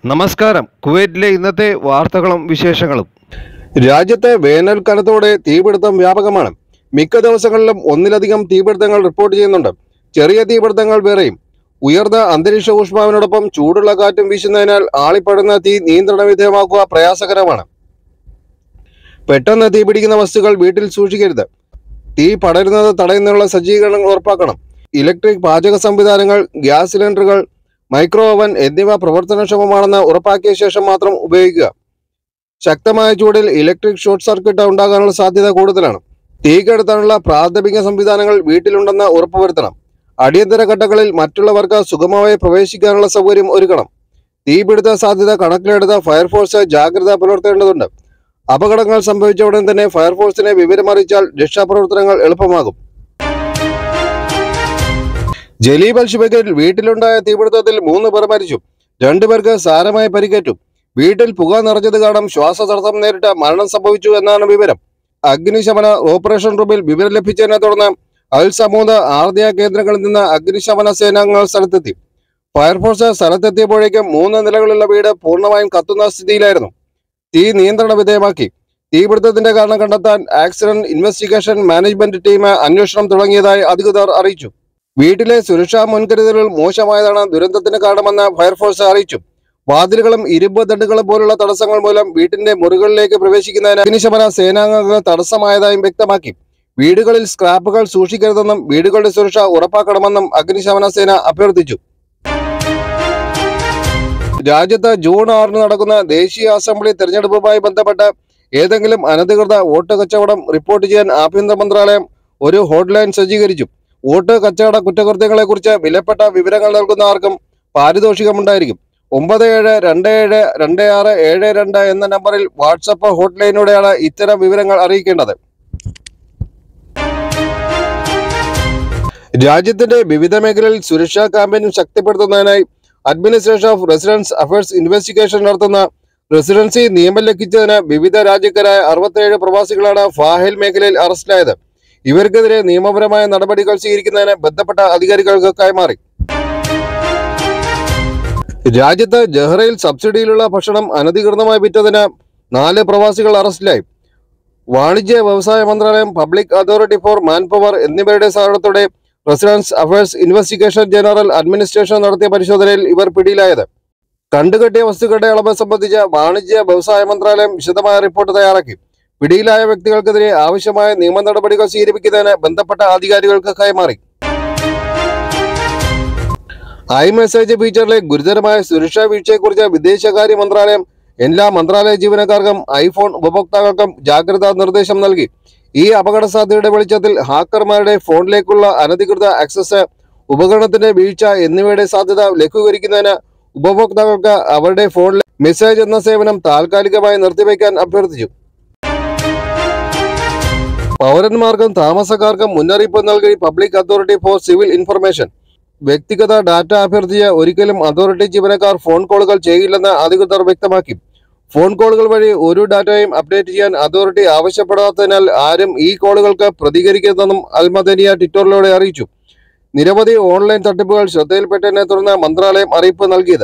നമസ്കാരം കുവൈറ്റിലെ ഇന്നത്തെ വാർത്തകളും വിശേഷങ്ങളും രാജ്യത്തെ വേനൽക്കാലത്തോടെ തീപിടുത്തം വ്യാപകമാണ് മിക്ക ദിവസങ്ങളിലും ഒന്നിലധികം തീപിടുത്തങ്ങൾ റിപ്പോർട്ട് ചെയ്യുന്നുണ്ട് ചെറിയ തീപിടുത്തങ്ങൾ വേറെയും ഉയർന്ന അന്തരീക്ഷ ഊഷ്മാവിനോടൊപ്പം ചൂടുള്ള കാറ്റും വീശുന്നതിനാൽ ആളിപ്പടുന്ന തീ നിയന്ത്രണ വിധേയമാക്കുക പ്രയാസകരമാണ് പെട്ടെന്ന് തീ പിടിക്കുന്ന വസ്തുക്കൾ വീട്ടിൽ സൂക്ഷിക്കരുത് തീ പടരുന്നത് തടയുന്നതിനുള്ള സജ്ജീകരണങ്ങൾ ഉറപ്പാക്കണം ഇലക്ട്രിക് പാചക സംവിധാനങ്ങൾ ഗ്യാസ് സിലിണ്ടറുകൾ മൈക്രോ ഓവൻ എന്നിവ പ്രവർത്തനക്ഷമമാണെന്ന് ഉറപ്പാക്കിയ ശേഷം മാത്രം ഉപയോഗിക്കുക ശക്തമായ ചൂടിൽ ഇലക്ട്രിക് ഷോർട്ട് സർക്യൂട്ട് ഉണ്ടാകാനുള്ള സാധ്യത കൂടുതലാണ് തീ കെടുത്താനുള്ള പ്രാഥമിക സംവിധാനങ്ങൾ വീട്ടിലുണ്ടെന്ന് ഉറപ്പുവരുത്തണം അടിയന്തര ഘട്ടങ്ങളിൽ മറ്റുള്ളവർക്ക് സുഗമമായി പ്രവേശിക്കാനുള്ള സൗകര്യം ഒരുക്കണം തീപിടുത്ത സാധ്യത കണക്കിലെടുത്ത ഫയർഫോഴ്സ് ജാഗ്രത പുലർത്തേണ്ടതുണ്ട് അപകടങ്ങൾ സംഭവിച്ച ഉടൻ തന്നെ ഫയർഫോഴ്സിനെ വിവരമറിയിച്ചാൽ രക്ഷാപ്രവർത്തനങ്ങൾ എളുപ്പമാകും ജലീബ് അൽഷിബക്കിൽ വീട്ടിലുണ്ടായ തീപിടുത്തത്തിൽ മൂന്ന് പേർ മരിച്ചു രണ്ടുപേർക്ക് സാരമായ പരിക്കേറ്റു വീട്ടിൽ പുക നിറഞ്ഞത് കാരണം ശ്വാസതടസ്സം നേരിട്ട് മരണം സംഭവിച്ചു എന്നാണ് വിവരം അഗ്നിശമന ഓപ്പറേഷൻ റൂമിൽ വിവരം ലഭിച്ചതിനെ തുടർന്ന് അൽ സമൂദ ആർദ്യ കേന്ദ്രങ്ങളിൽ നിന്ന് അഗ്നിശമന സേനാംഗങ്ങൾ സ്ഥലത്തെത്തി ഫയർഫോഴ്സ് സ്ഥലത്തെത്തിയപ്പോഴേക്കും മൂന്ന് നിലകളുള്ള വീട് പൂർണ്ണമായും കത്തുന്ന സ്ഥിതിയിലായിരുന്നു തീ നിയന്ത്രണ വിധേയമാക്കി തീപിടുത്തത്തിന്റെ കാരണം കണ്ടെത്താൻ ആക്സിഡന്റ് ഇൻവെസ്റ്റിഗേഷൻ മാനേജ്മെന്റ് ടീം അന്വേഷണം തുടങ്ങിയതായി അധികൃതർ അറിയിച്ചു വീട്ടിലെ സുരക്ഷാ മുൻകരുതലുകൾ മോശമായതാണ് ദുരന്തത്തിന് കാരണമെന്ന് ഫയർഫോഴ്സ് അറിയിച്ചു വാതിലുകളും ഇരുമ്പ് ദണ്ടുകളും പോലുള്ള തടസ്സങ്ങൾ മൂലം വീട്ടിന്റെ മുറികളിലേക്ക് പ്രവേശിക്കുന്നതിന് അഗ്നിശമന സേനാംഗങ്ങൾക്ക് തടസ്സമായതായും വ്യക്തമാക്കി വീടുകളിൽ സ്ക്രാപ്പുകൾ സൂക്ഷിക്കരുതെന്നും വീടുകളുടെ സുരക്ഷ ഉറപ്പാക്കണമെന്നും അഗ്നിശമന സേന അഭ്യർത്ഥിച്ചു രാജ്യത്ത് ജൂൺ ആറിന് നടക്കുന്ന ദേശീയ അസംബ്ലി തെരഞ്ഞെടുപ്പുമായി ബന്ധപ്പെട്ട് ഏതെങ്കിലും അനധികൃത വോട്ട് കച്ചവടം റിപ്പോർട്ട് ചെയ്യാൻ ആഭ്യന്തര മന്ത്രാലയം ഒരു ഹോട്ട്ലൈൻ സജ്ജീകരിച്ചു വോട്ട് കച്ചവട കുറ്റകൃത്യങ്ങളെക്കുറിച്ച് വിലപ്പെട്ട വിവരങ്ങൾ നൽകുന്നവർക്കും പാരിതോഷികമുണ്ടായിരിക്കും ഒമ്പത് ഏഴ് രണ്ട് ഏഴ് രണ്ട് ആറ് ഏഴ് രണ്ട് എന്ന നമ്പറിൽ വാട്സപ്പ് ഹോട്ട്ലൈനിലൂടെയാണ് ഇത്തരം വിവരങ്ങൾ അറിയിക്കേണ്ടത് രാജ്യത്തിന്റെ വിവിധ മേഖലയിൽ സുരക്ഷാ ക്യാമ്പയിൻ ശക്തിപ്പെടുത്തുന്നതിനായി administration of residence affairs investigation നടത്തുന്ന റെസിഡൻസി നിയമം ലംഘിച്ചതിന് വിവിധ രാജ്യക്കാരായ അറുപത്തേഴ് പ്രവാസികളാണ് ഫാഹിൽ മേഖലയിൽ അറസ്റ്റിലായത് ഇവർക്കെതിരെ നിയമപരമായ നടപടികൾ സ്വീകരിക്കുന്നതിന് ബന്ധപ്പെട്ട അധികാരികൾക്ക് കൈമാറി രാജ്യത്ത് ജഹ്റയിൽ സബ്സിഡിയിലുള്ള ഭക്ഷണം അനധികൃതമായി വിറ്റതിന് നാല് പ്രവാസികൾ അറസ്റ്റിലായി വാണിജ്യ വ്യവസായ മന്ത്രാലയം public authority for manpower എന്നിവരുടെ സഹകരണത്തോടെ residence affairs investigation general administration നടത്തിയ പരിശോധനയിൽ ഇവർ പിടിയിലായത് കണ്ടുകെട്ടിയ വസ്തുക്കളുടെ അളവ് സംബന്ധിച്ച് വാണിജ്യ വ്യവസായ മന്ത്രാലയം വിശദമായ റിപ്പോർട്ട് തയ്യാറാക്കി പിടിയിലായ വ്യക്തികൾക്കെതിരെ ആവശ്യമായ നിയമ നടപടികൾ സ്വീകരിപ്പിക്കുന്നതിന് ബന്ധപ്പെട്ട അധികാരികൾക്ക് കൈമാറി ഐ മെസ്സേജ് ഫീച്ചറിലെ ഗുരുതരമായ സുരക്ഷാ വീഴ്ചയെക്കുറിച്ച് വിദേശകാര്യ മന്ത്രാലയം എല്ലാ മന്ത്രാലയ ജീവനക്കാർക്കും ഐഫോൺ ഉപഭോക്താക്കൾക്കും ജാഗ്രതാ നിർദ്ദേശം നൽകി ഈ അപകട സാധ്യതയുടെ വെളിച്ചത്തിൽ ഹാക്കർമാരുടെ ഫോണിലേക്കുള്ള അനധികൃത ആക്സസ് ഉപകരണത്തിന്റെ വീഴ്ച എന്നിവയുടെ സാധ്യത ലഘൂകരിക്കുന്നതിന് ഉപഭോക്താക്കൾക്ക് അവരുടെ ഫോണിലെ മെസ്സേജ് എന്ന സേവനം താൽക്കാലികമായി നിർത്തിവെക്കാൻ അഭ്യർത്ഥിച്ചു പൗരന്മാർക്കും താമസക്കാർക്കും മുന്നറിയിപ്പ് നൽകി public authority for civil information വ്യക്തിഗത ഡാറ്റ അഭ്യർത്ഥിച്ച് ഒരിക്കലും അതോറിറ്റി ജീവനക്കാർ ഫോൺ കോളുകൾ ചെയ്യില്ലെന്ന് അധികൃതർ വ്യക്തമാക്കി ഫോൺ കോളുകൾ വഴി ഒരു ഡാറ്റയും അപ്ഡേറ്റ് ചെയ്യാൻ അതോറിറ്റി ആവശ്യപ്പെടാത്തതിനാൽ ആരും ഈ കോളുകൾക്ക് പ്രതികരിക്കരുതെന്നും അൽമദനിയ ട്വിറ്ററിലൂടെ അറിയിച്ചു നിരവധി ഓൺലൈൻ തട്ടിപ്പുകൾ ശ്രദ്ധയിൽപ്പെട്ടതിനെ തുടർന്ന് മന്ത്രാലയം അറിയിപ്പ് നൽകിയത്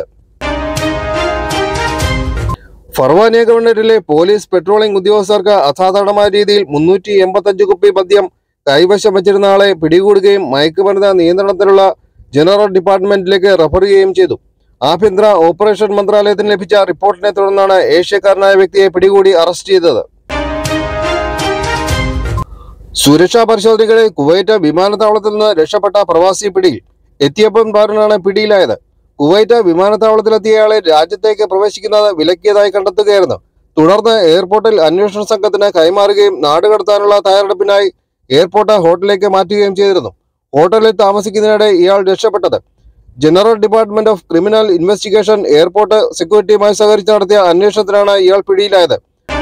ഫർവാനിയ ഗവൺമെന്റിലെ പോലീസ് പെട്രോളിംഗ് ഉദ്യോഗസ്ഥർക്ക് അസാധാരണമായ രീതിയിൽ മുന്നൂറ്റി എൺപത്തഞ്ച് കുപ്പി മദ്യം കൈവശം വെച്ചിരുന്ന ആളെ പിടികൂടുകയും മയക്കുമരുന്ന് നിയന്ത്രണത്തിലുള്ള ജനറൽ ഡിപ്പാർട്ട്മെന്റിലേക്ക് റഫർ ചെയ്യുകയും ചെയ്തു ആഭ്യന്തര ഓപ്പറേഷൻ മന്ത്രാലയത്തിന് ലഭിച്ച റിപ്പോർട്ടിനെ തുടർന്നാണ് ഏഷ്യക്കാരനായ വ്യക്തിയെ പിടികൂടി അറസ്റ്റ് ചെയ്തത് സുരക്ഷാ പരിശോധനകളിൽ കുവൈറ്റ് വിമാനത്താവളത്തിൽ നിന്ന് രക്ഷപ്പെട്ട പ്രവാസി പിടിയിൽ എത്തിയപ്പൻ ബാറിനാണ് പിടിയിലായത് കുവൈറ്റ് വിമാനത്താവളത്തിലെത്തിയയാളെ രാജ്യത്തേക്ക് പ്രവേശിക്കുന്നത് വിലക്കിയതായി കണ്ടെത്തുകയായിരുന്നു തുടർന്ന് എയർപോർട്ടിൽ അന്വേഷണ സംഘത്തിന് കൈമാറുകയും നാടുകടത്താനുള്ള തയ്യാറെടുപ്പിനായി എയർപോർട്ട് ഹോട്ടലിലേക്ക് മാറ്റുകയും ചെയ്തിരുന്നു ഹോട്ടലിൽ താമസിക്കുന്നതിനിടെ ഇയാൾ രക്ഷപ്പെട്ടത് general department of criminal investigation airport സെക്യൂരിറ്റിയുമായി സഹകരിച്ച് നടത്തിയ അന്വേഷണത്തിലാണ് ഇയാൾ പിടിയിലായത്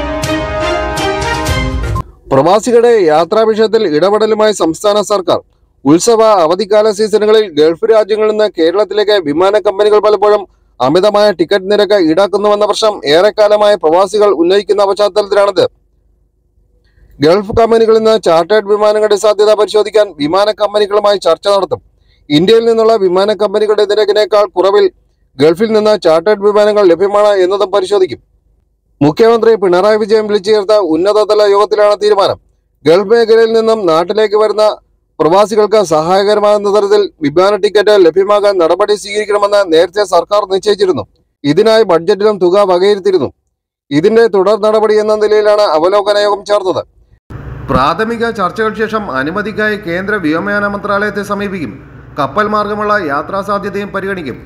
പ്രവാസികളുടെ യാത്രാ വിഷയത്തിൽ ഇടപെടലുമായി സംസ്ഥാന സർക്കാർ ഉത്സവ അവധിക്കാല സീസണുകളിൽ ഗൾഫ് രാജ്യങ്ങളിൽ നിന്ന് കേരളത്തിലേക്ക് വിമാന കമ്പനികൾ പലപ്പോഴും അമിതമായ ടിക്കറ്റ് നിരക്ക് ഈടാക്കുന്നുവെന്ന പ്രശ്നം ഏറെക്കാലമായി പ്രവാസികൾ ഉന്നയിക്കുന്ന പശ്ചാത്തലത്തിലാണിത് ഗൾഫ് കമ്പനികളിൽ നിന്ന് ചാർട്ടേഡ് വിമാനങ്ങളുടെ സാധ്യത പരിശോധിക്കാൻ വിമാന കമ്പനികളുമായി ചർച്ച നടത്തും ഇന്ത്യയിൽ നിന്നുള്ള വിമാന കമ്പനികളുടെ നിരക്കിനേക്കാൾ കുറവിൽ ഗൾഫിൽ നിന്ന് ചാർട്ടേഡ് വിമാനങ്ങൾ ലഭ്യമാണ് എന്നതും പരിശോധിക്കും മുഖ്യമന്ത്രി പിണറായി വിജയൻ വിളിച്ചു ചേർത്ത ഉന്നതതല യോഗത്തിലാണ് തീരുമാനം ഗൾഫ് മേഖലയിൽ നിന്നും നാട്ടിലേക്ക് വരുന്ന പ്രവാസികൾക്ക് സഹായകരമാകുന്ന തരത്തിൽ വിമാന ടിക്കറ്റ് ലഭ്യമാകാൻ നടപടി സ്വീകരിക്കണമെന്ന് നേരത്തെ സർക്കാർ നിശ്ചയിച്ചിരുന്നു ഇതിനായി ബഡ്ജറ്റിലും തുക വകയിരുത്തിയിരുന്നു ഇതിന്റെ തുടർ നടപടി എന്ന നിലയിലാണ് അവലോകന യോഗം ചേർത്തത് പ്രാഥമിക ചർച്ചകൾക്ക് ശേഷം അനുമതിക്കായി കേന്ദ്ര വ്യോമയാന മന്ത്രാലയത്തെ സമീപിക്കും കപ്പൽ മാർഗമുള്ള യാത്രാ സാധ്യതയും പരിഗണിക്കും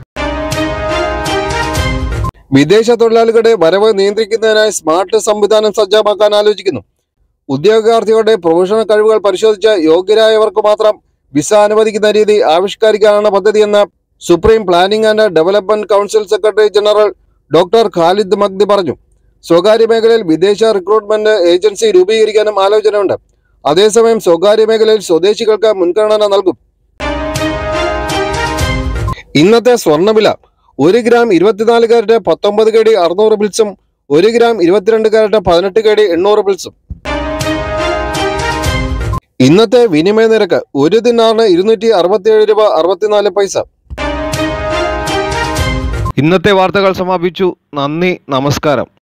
വിദേശ തൊഴിലാളികളുടെ വരവ് നിയന്ത്രിക്കുന്നതിനായി സ്മാർട്ട് സംവിധാനം സജ്ജമാക്കാൻ ആലോചിക്കുന്നു ഉദ്യോഗാർത്ഥികളുടെ പ്രൊഫഷണൽ കഴിവുകൾ പരിശോധിച്ച് യോഗ്യരായവർക്ക് മാത്രം വിസ അനുവദിക്കുന്ന രീതി ആവിഷ്കരിക്കാനാണ് പദ്ധതിയെന്ന് supreme planning and development council secretary general doctor Khalid Magdi പറഞ്ഞു സ്വകാര്യ മേഖലയിൽ വിദേശ റിക്രൂട്ട്മെന്റ് ഏജൻസി രൂപീകരിക്കാനും ആലോചനയുണ്ട് അതേസമയം സ്വകാര്യ മേഖലയിൽ സ്വദേശികൾക്ക് മുൻഗണന നൽകും ഇന്നത്തെ സ്വർണ്ണവില ഒരു ഗ്രാം ഇരുപത്തിനാല് കാരറ്റ് പത്തൊമ്പത് കെ ഡി അറുന്നൂറ് ബിൽസും ഒരു ഗ്രാം ഇരുപത്തിരണ്ട് കാരറ്റ് പതിനെട്ട് കെ ഡി എണ്ണൂറ് ബിൽസും ഇന്നത്തെ വിനിമയ നിരക്ക് ഒരു ദിനാറിന് ഇരുന്നൂറ്റി അറുപത്തിയേഴ് രൂപ അറുപത്തിനാല് പൈസ ഇന്നത്തെ വാർത്തകൾ സമാപിച്ചു നന്ദി നമസ്കാരം